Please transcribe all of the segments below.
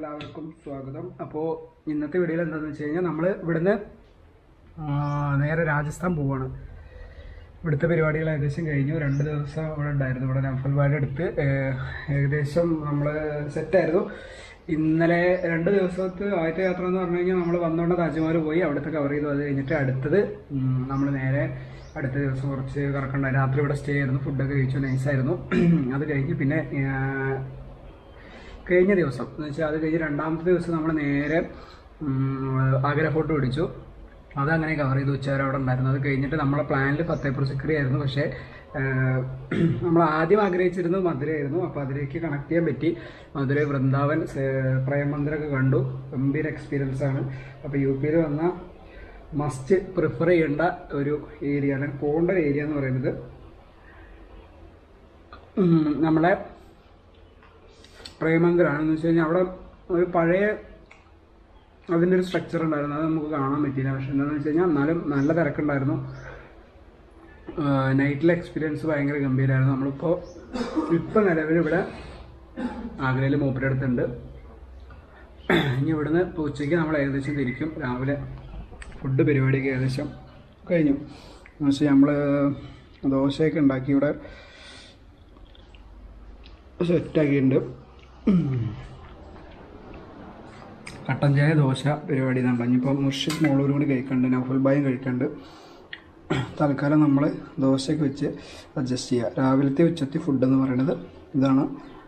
എല്ലാവർക്കും സ്വാഗതം അപ്പോൾ ഇന്നത്തെ വീഡിയോയിൽ എന്താണെന്ന് വെച്ച് കഴിഞ്ഞാൽ നമ്മൾ ഇവിടുന്ന് ആ, നേരെ രാജസ്ഥാൻ പോവാണ് ഇവിടുത്തെ പരിപാടികൾ ഏകദേശം കഴിഞ്ഞു രണ്ട് ദിവസം ഇവിടെ ഉണ്ടായിരുന്നു ഇവിടെ നഫൽവാട് അടുത്ത് ഏഹ്, ഏകദേശം നമ്മൾ സെറ്റായിരുന്നു ഇന്നലെ രണ്ട് ദിവസത്തെ ആദ്യത്തെ യാത്ര എന്ന് പറഞ്ഞു കഴിഞ്ഞാൽ നമ്മൾ വന്നുകൊണ്ട് താജ്മഹൽ പോയി അവിടുത്തെ കവർ ചെയ്തു അത് കഴിഞ്ഞിട്ട് അടുത്തത് നമ്മൾ നേരെ അടുത്ത ദിവസം കുറച്ച് കറക്കണ്ട രാത്രി ഇവിടെ സ്റ്റേ ആയിരുന്നു ഫുഡൊക്കെ കഴിച്ചു നൈസായിരുന്നു അത് കഴിഞ്ഞ് പിന്നെ ഏഹ്, കഴിഞ്ഞ ദിവസം എന്ന് വെച്ചാൽ അത് കഴിഞ്ഞ് രണ്ടാമത്തെ ദിവസം നമ്മൾ നേരെ ഉം, ആഗ്ര ഫോർട്ട് പിടിച്ചു അതങ്ങനെ കവർ ചെയ്ത് ഉച്ചവരെ അവിടെ ഉണ്ടായിരുന്നു അത് കഴിഞ്ഞിട്ട് നമ്മളെ പ്ലാനിൽ ഫത്തേപൂർ സിക്രി ആയിരുന്നു പക്ഷേ നമ്മൾ ആദ്യം ആഗ്രഹിച്ചിരുന്നത് മധുരയായിരുന്നു അപ്പോൾ അതിലേക്ക് കണക്ട് ചെയ്യാൻ പറ്റി മധുര വൃന്ദാവൻ സേ- പ്രേം മന്ദിരമൊക്കെ കണ്ടു ഗംഭീര എക്സ്പീരിയൻസ് ആണ് അപ്പോൾ യു പിയിൽ വന്ന മസ്റ്റ് പ്രിഫർ ചെയ്യേണ്ട ഒരു ഏരിയ അല്ലെങ്കിൽ പോകേണ്ട ഒരു ഏരിയ എന്ന് പറയുന്നത് ഉം, നമ്മളെ പ്രേമങ്കരാണെന്ന് വെച്ച് കഴിഞ്ഞാൽ അവിടെ ഒരു പഴയ അതിൻ്റെ ഒരു സ്ട്രക്ചർ ഉണ്ടായിരുന്നു അത് നമുക്ക് കാണാൻ പറ്റിയില്ല പക്ഷെ എന്താണെന്ന് വെച്ച് കഴിഞ്ഞാൽ എന്നാലും നല്ല തിരക്കുണ്ടായിരുന്നു നൈറ്റിലെ എക്സ്പീരിയൻസ് ഭയങ്കര ഗംഭീരമായിരുന്നു നമ്മളിപ്പോൾ ഇപ്പോൾ നിലവിൽ ഇവിടെ ആഗ്രയിൽ മൂപ്പരുടെ അടുത്തുണ്ട് ഇനി ഇവിടുന്ന് ഇപ്പോൾ ഉച്ചയ്ക്ക് നമ്മൾ ഏകദേശം തിരിക്കും രാവിലെ ഫുഡ് പരിപാടിയൊക്കെ ഏകദേശം കഴിഞ്ഞു എന്ന് വെച്ചാൽ നമ്മൾ ദോശയൊക്കെ ഉണ്ടാക്കി ഇവിടെ സെറ്റാക്കിയിട്ടുണ്ട് കട്ടൻ ചായ ദോശ പരിപാടി ഇതാണ് ഇനിയിപ്പോൾ മുർഷിദ് മോളൂരും കൂടി കഴിക്കുന്നുണ്ട് നഫുൽ ബായും കഴിക്കുന്നുണ്ട് തൽക്കാലം നമ്മൾ ദോശയൊക്കെ വെച്ച് അഡ്ജസ്റ്റ് ചെയ്യുക രാവിലത്തെ ഉച്ചത്തെ ഫുഡ് എന്ന് പറയുന്നത് ഇതാണ്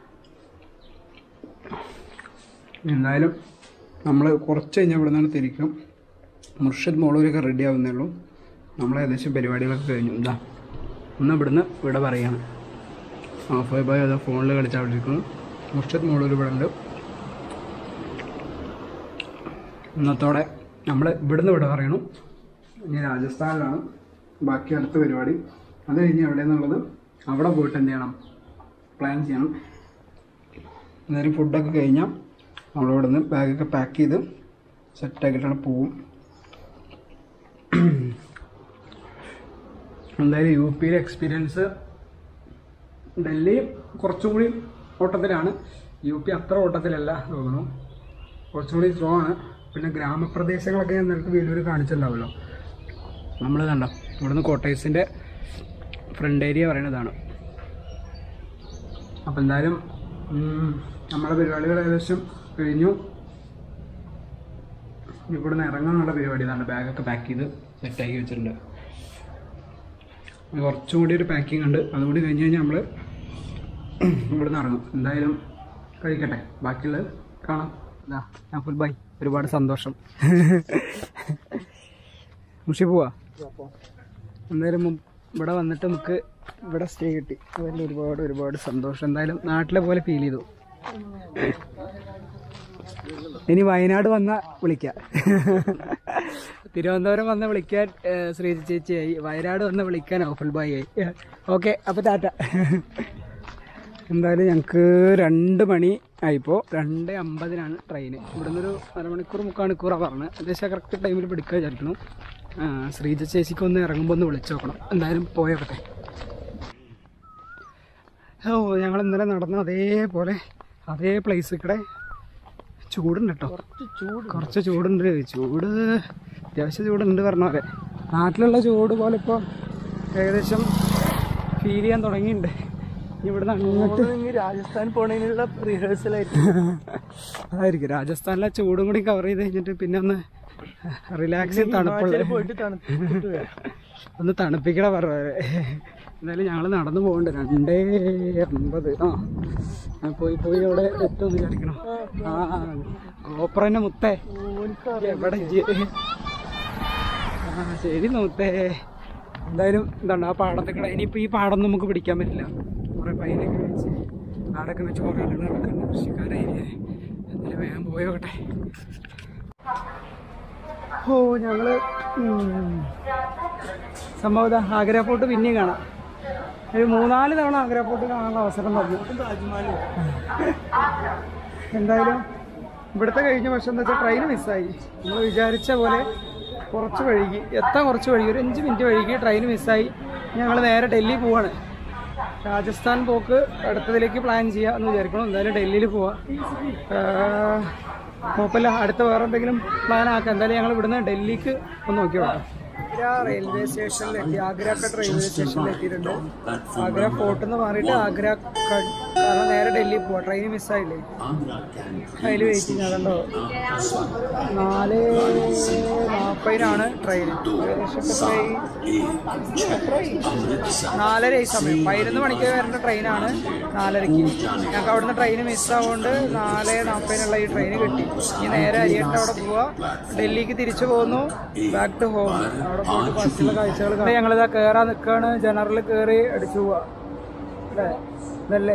എന്തായാലും നമ്മൾ കുറച്ച് കഴിഞ്ഞാൽ ഇവിടെ നിന്നാണ് തിരിക്കും മുർഷിദ് മോളൂരൊക്കെ റെഡി ആവുന്നേ ഉള്ളൂ നമ്മൾ ഏകദേശം പരിപാടികളൊക്കെ കഴിഞ്ഞു എന്താ ഒന്ന് ഇവിടുന്ന് ഇവിടെ പറയാണ് ഓഫ് ബോയ് അത് ഫോണിൽ കളിച്ചവിടിരിക്കുന്നു മുർഷിദ് മോളൂർ ഇവിടെ ഉണ്ട് ഇന്നത്തോടെ നമ്മൾ ഇവിടുന്ന് ഇവിടെ പറയണം ഇനി രാജസ്ഥാനിലാണ് ബാക്കി അടുത്ത പരിപാടി അത് കഴിഞ്ഞ് എവിടെയെന്നുള്ളത് അവിടെ പോയിട്ട് എന്ത് ചെയ്യണം പ്ലാൻ ചെയ്യണം എന്തായാലും ഫുഡൊക്കെ കഴിഞ്ഞാൽ നമ്മളിവിടെ നിന്ന് ബാഗൊക്കെ പാക്ക് ചെയ്ത് സെറ്റാക്കിയിട്ടാണ് പോവും എന്തായാലും യു പിയിലെ എക്സ്പീരിയൻസ് ഡൽഹി കുറച്ചും കൂടി ഓട്ടത്തിലാണ് യു പി അത്ര ഓട്ടത്തിലല്ല തോന്നുന്നു കുറച്ചും കൂടി സ്ലോ ആണ് പിന്നെ ഗ്രാമപ്രദേശങ്ങളൊക്കെ ഞാൻ നേരത്തെ വീഡിയോയിൽ കാണിച്ചിട്ടുണ്ടാവുമല്ലോ നമ്മൾ കണ്ടോ ഇവിടുന്ന് കോട്ടേഴ്സിൻ്റെ ഫ്രണ്ട് ഏരിയ പറയണതാണ് അപ്പോൾ എന്തായാലും ഉം, നമ്മുടെ പരിപാടികൾ ഏകദേശം കഴിഞ്ഞു ഇവിടുന്ന് ഇറങ്ങാനുള്ള പരിപാടി ഇതാണ് ബാഗൊക്കെ പാക്ക് ചെയ്ത് സെറ്റാക്കി വെച്ചിട്ടുണ്ട് ഇനി കുറച്ചും കൂടി ഒരു പാക്കിംഗ് ഉണ്ട് അതുകൂടി കഴിഞ്ഞ് കഴിഞ്ഞാൽ നമ്മൾ ഇവിടുന്ന് ഇറങ്ങും എന്തായാലും കഴിക്കട്ടെ ബാക്കിയുള്ളത് കാണാം ഇതാ ഞാൻ ഫുൾ ബൈ ഒരുപാട് സന്തോഷം മുഷി പോവാ എന്തായാലും മുമ്പ് ഇവിടെ വന്നിട്ട് നമുക്ക് ഇവിടെ സ്റ്റേ കിട്ടി അതിൽ ഒരുപാട് ഒരുപാട് സന്തോഷം എന്തായാലും നാട്ടിലെ പോലെ ഫീൽ ചെയ്തു ഇനി വയനാട് വന്ന വിളിക്കാം തിരുവനന്തപുരം വന്ന വിളിക്കാൻ ഏഹ്, ശ്രീജ ചേച്ചിയായി വയനാട് വന്ന വിളിക്കാൻ ഔഫൽ ബായി ആയി ഓക്കെ അപ്പോൾ ടാറ്റ എന്തായാലും ഞങ്ങൾക്ക് രണ്ട് മണി ആയിപ്പോൾ രണ്ട് അമ്പതിനാണ് ട്രെയിന് ഇവിടുന്ന് ഒരു അരമണിക്കൂർ മുക്കാൽ മണിക്കൂറാണ് പറഞ്ഞത് ഏകദേശം കറക്റ്റ് ടൈമിൽ പിടിക്കാൻ വിചാരിക്കണം ആ, ശ്രീജ ചേച്ചിക്ക് ഒന്ന് ഇറങ്ങുമ്പോൾ ഒന്ന് വിളിച്ചു നോക്കണം എന്തായാലും പോയോട്ടെ ഓ ഞങ്ങൾ ഇന്നലെ നടന്ന അതേപോലെ അതേ പ്ലേസ് ഇവിടെ ചൂടുണ്ട് കേട്ടോ കുറച്ച് ചൂടുണ്ട് ചൂട് അത്യാവശ്യം ചൂടുണ്ട് പറഞ്ഞ പോലെ നാട്ടിലുള്ള ചൂട് പോലെ ഇപ്പോൾ ഏകദേശം ഫീൽ ചെയ്യാൻ തുടങ്ങിയിട്ടുണ്ട് ഇനി ഇവിടുന്ന് അങ്ങോട്ട് രാജസ്ഥാൻ പോണതിനുള്ള റിഹേഴ്സൽ ആയിട്ട് അതായിരിക്കും രാജസ്ഥാനിലെ ചൂടും കൂടി കവർ ചെയ്ത് കഴിഞ്ഞിട്ട് പിന്നെ ഒന്ന് റിലാക്സ് തണുപ്പുള്ള പോയിട്ട് തണുത്തിട്ട് വരാം. ഒന്ന് തണുപ്പിക്കണ പറഞ്ഞ എന്തായാലും ഞങ്ങൾ നടന്നു പോകണ്ട് രണ്ടേ അമ്പത് ആ ഞാൻ പോയി പോയി അവിടെ എത്തുമെന്ന് വിചാരിക്കണം ആ ഗോപ്രന്റെ മുത്തേ എവിടെ ഇജ്ജ്? ആ ശരി മുത്തേ എന്തായാലും എന്താണ് ആ പാടത്തൊക്കെ ഇനിയിപ്പോൾ ഈ പാടം നമുക്ക് പിടിക്കാൻ പറ്റില്ല കുറേ പൈനൊക്കെ വെച്ച് ആടൊക്കെ വെച്ച് കുറേ ആളുകൾ നടക്കുന്നുണ്ട് കൃഷിക്കാരായിരിക്കും എന്തായാലും വേഗം പോയോട്ടെ ഓ ഞങ്ങള് ഉം. സംഭവം ഇതാ ആഗ്ര ഫോർട്ട് പിന്നെയും കാണാം ഒരു മൂന്നാല് തവണ ആഗ്ര ഫോർട്ട് കാണാനുള്ള അവസരം തന്നു എന്തായാലും ഇവിടുത്തെ കഴിഞ്ഞ വർഷം എന്താ വെച്ചാൽ ട്രെയിൻ മിസ്സായി നമ്മൾ വിചാരിച്ച പോലെ കുറച്ച് വഴുകി എത്താൻ കുറച്ച് വഴുകി ഒരു അഞ്ച് മിനിറ്റ് വഴുകി ട്രെയിൻ മിസ്സായി ഞങ്ങൾ നേരെ ഡൽഹി പോവാണ് രാജസ്ഥാൻ പോക്ക് അടുത്തതിലേക്ക് പ്ലാൻ ചെയ്യാം എന്ന് വിചാരിക്കണം എന്തായാലും ഡൽഹിയിൽ പോവാം ആഹ് കുഴപ്പമില്ല അടുത്ത വേറെ എന്തെങ്കിലും പ്ലാൻ ആക്കാം എന്തായാലും ഞങ്ങൾ ഇവിടുന്ന് ഡൽഹിക്ക് ഒന്ന് നോക്കി നോക്കാം ആഗ്ര റെയിൽവേ സ്റ്റേഷനിൽ എത്തി ആഗ്ര കട്ട് റെയിൽവേ സ്റ്റേഷനിൽ എത്തിയിട്ടുണ്ട് ആഗ്ര ഫോർട്ടിൽ നിന്ന് മാറിയിട്ട് ആഗ്ര കട്ട് കാരണം നേരെ ഡൽഹി പോവാം ട്രെയിൻ മിസ്സായില്ലേ അതിൽ വെയിറ്റിംഗ് അതുണ്ടോ നാല് നാൽപ്പതിനാണ് ട്രെയിൻ ഏകദേശം ഇപ്പൊ എത്രയായി? എത്രയായി? നാലര ഈ സമയം പതിനൊന്ന് മണിക്ക് വരേണ്ട ട്രെയിനാണ് നാലരയ്ക്ക് ഞങ്ങൾക്ക് അവിടുന്ന് ട്രെയിൻ മിസ്സാവുകൊണ്ട് നാല് നാൽപ്പതിനുള്ള ഈ ട്രെയിൻ കിട്ടി ഇനി നേരെ അരിയട്ട് അവിടെ പോവാ ഡൽഹിക്ക് തിരിച്ചു പോകുന്നു ബാക്ക് ടു ഹോം അവിടെ പോയിട്ട് ബസ്സിലെ കാഴ്ചകൾ ഞങ്ങളിതാ കയറാൻ നിൽക്കുകയാണ് ജനറൽ കയറി അടിച്ചു പോവാ അല്ലേ ഇതല്ലേ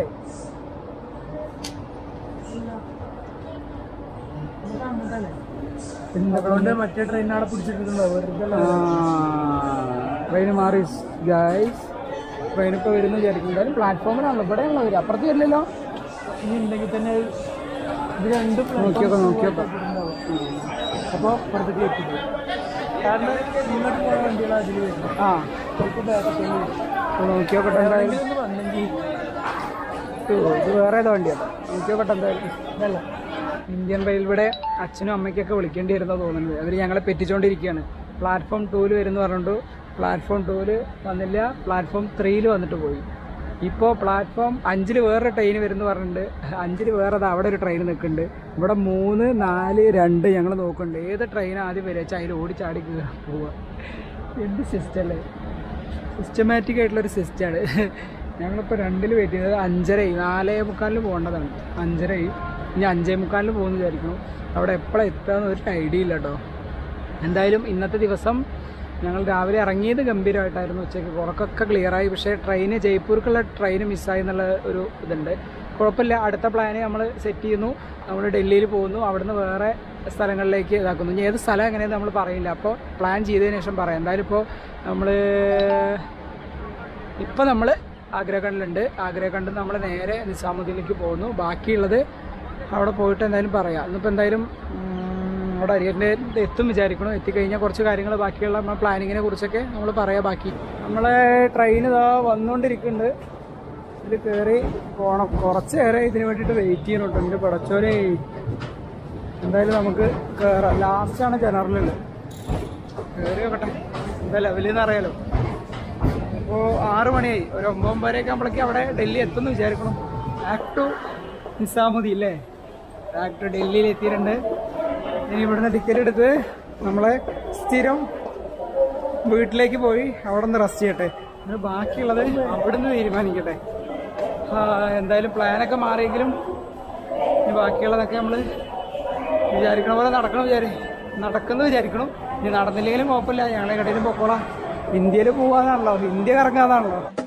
അതുകൊണ്ട് മറ്റേ ട്രെയിൻ അവിടെ പിടിച്ചിട്ടുണ്ടോ വെറുതെ ട്രെയിൻ മാറി ഗൈസ് ട്രെയിൻ ഇപ്പോൾ വരുന്നു വിചാരിക്കും എന്തായാലും പ്ലാറ്റ്ഫോമിലാണല്ലോ ഇവിടെയാണല്ലോ വരും അപ്പുറത്ത് വരില്ലല്ലോ ഇനി ഉണ്ടെങ്കിൽ തന്നെ ഇത് രണ്ടും നോക്കിയോക്കാം നോക്കിയോക്കാം അപ്പോൾ പുറത്തേക്ക് എത്തിക്കും കാരണം ഇങ്ങോട്ട് പോയ വണ്ടികൾ അതിൽ വരും ആ ചിലപ്പോൾ ബാക്കൊക്കെ വരും അപ്പോൾ നോക്കിയോക്കട്ടെ എന്തായാലും ഒന്ന് വന്നെങ്കിൽ ഓ, ഇത് വേറെ ഏതോ വണ്ടിയാണ് നോക്കിയോക്കട്ടെ എന്തായാലും ഇതല്ല ഇന്ത്യൻ റെയിൽവേയുടെ അച്ഛനും അമ്മയ്ക്കൊക്കെ വിളിക്കേണ്ടി വരുന്ന തോന്നുന്നത് അവർ ഞങ്ങളെ പെറ്റിച്ചുകൊണ്ടിരിക്കുകയാണ് പ്ലാറ്റ്ഫോം ടൂവിൽ വരുന്നു പറഞ്ഞിട്ടു പ്ലാറ്റ്ഫോം ടൂവിൽ വന്നില്ല പ്ലാറ്റ്ഫോം ത്രീയിൽ വന്നിട്ട് പോയി ഇപ്പോൾ പ്ലാറ്റ്ഫോം അഞ്ചിൽ വേറൊരു ട്രെയിൻ വരുന്നു പറഞ്ഞിട്ടുണ്ട് അഞ്ചിൽ വേറെ ദാ അവിടെ ഒരു ട്രെയിൻ നിൽക്കുന്നുണ്ട് ഇവിടെ മൂന്ന് നാല് രണ്ട് ഞങ്ങൾ നോക്കുന്നുണ്ട് ഏത് ട്രെയിൻ ആദ്യം വരിക വെച്ചാൽ അതിൽ ഓടിച്ചാടി കയറാൻ പോവുക എന്ത് സിസ്റ്റം അല്ലേ സിസ്റ്റമാറ്റിക് ആയിട്ടുള്ളൊരു സിസ്റ്റമാണ് ഞങ്ങളിപ്പോൾ രണ്ടിൽ വെയിറ്റ് ചെയ്തത് അഞ്ചരയായി നാലേ മുക്കാലിന് പോകേണ്ടതാണ് അഞ്ചരയായി ഇനി അഞ്ചേ മുക്കാലിന് പോകുന്നു വിചാരിക്കണം അവിടെ എപ്പോഴാണ് എത്തുകയെന്ന് ഒരു ഐഡിയ ഇല്ല കേട്ടോ എന്തായാലും ഇന്നത്തെ ദിവസം ഞങ്ങൾ രാവിലെ ഇറങ്ങിയത് ഗംഭീരമായിട്ടായിരുന്നു ഉച്ചയ്ക്ക് ഉറക്കൊക്കെ ക്ലിയറായി പക്ഷേ ട്രെയിന് ജയ്പൂർക്കുള്ള ട്രെയിൻ മിസ്സായി എന്നുള്ള ഒരു ഇതുണ്ട് കുഴപ്പമില്ല അടുത്ത പ്ലാന് നമ്മൾ സെറ്റ് ചെയ്യുന്നു നമ്മൾ ഡൽഹിയിൽ പോകുന്നു അവിടുന്ന് വേറെ സ്ഥലങ്ങളിലേക്ക് ഇതാക്കുന്നു ഇനി ഏത് സ്ഥലം എങ്ങനെയാണെന്ന് നമ്മൾ പറയില്ല അപ്പോൾ പ്ലാൻ ചെയ്തതിന് ശേഷം പറയാം എന്തായാലും ഇപ്പോൾ നമ്മൾ ഇപ്പോൾ നമ്മൾ ആഗ്രഹകണ്ടിലുണ്ട് ആഗ്രഹകണ്ട് നമ്മൾ നേരെ നിസാമുദ്ദീനിലേക്ക് പോകുന്നു ബാക്കിയുള്ളത് അവിടെ പോയിട്ട് എന്തായാലും പറയാം ഇന്നിപ്പോൾ എന്തായാലും ഉം, അവിടെ അരിയൻ്റെ എത്തും വിചാരിക്കണം എത്തിക്കഴിഞ്ഞാൽ കുറച്ച് കാര്യങ്ങൾ ബാക്കിയുള്ള നമ്മുടെ പ്ലാനിങ്ങിനെ കുറിച്ചൊക്കെ നമ്മൾ പറയാം ബാക്കി നമ്മളെ ട്രെയിൻ ഇതാ വന്നുകൊണ്ടിരിക്കുന്നുണ്ട് ഇതിൽ കയറി പോകണം കുറച്ച് നേരം ഇതിന് വേണ്ടിയിട്ട് വെയിറ്റ് ചെയ്യണുണ്ട് എൻ്റെ പടച്ചോനെ എന്തായാലും നമുക്ക് കയറാം ലാസ്റ്റാണ് ജനറലുള്ളത് കയറി നോക്കട്ടെ എന്താ ലെവലിൽ അറിയാലോ ഇപ്പോൾ ആറ് മണിയായി ഒരു ഒമ്പത് ഒമ്പതരയൊക്കെ ആകുമ്പോഴേക്കും അവിടെ ഡൽഹി എത്തുമെന്ന് വിചാരിക്കണം ബാക്ക് ടു നിസാമുദി അല്ലേ ബാക്ക് ടു ഡൽഹിയിൽ എത്തിയിട്ടുണ്ട് ഇനി ഇവിടുന്ന് ടിക്കറ്റ് എടുത്ത് നമ്മളെ സ്ഥിരം വീട്ടിലേക്ക് പോയി അവിടെ നിന്ന് റെസ്റ്റ് ചെയ്യട്ടെ ഇത് ബാക്കിയുള്ളത് അവിടുന്ന് തീരുമാനിക്കട്ടെ ആ, എന്തായാലും പ്ലാനൊക്കെ മാറിയെങ്കിലും ഇനി ബാക്കിയുള്ളതൊക്കെ നമ്മൾ വിചാരിക്കണ പോലെ നടക്കണം വിചാരി നടക്കുന്നു വിചാരിക്കണം ഇനി നടന്നില്ലെങ്കിലും കുഴപ്പമില്ല ഞങ്ങളെ കടയിലും പൊക്കോളാം ഇന്ത്യയിൽ പോവാന്നാണല്ലോ ഇന്ത്യ കറങ്ങാന്നാണല്ലോ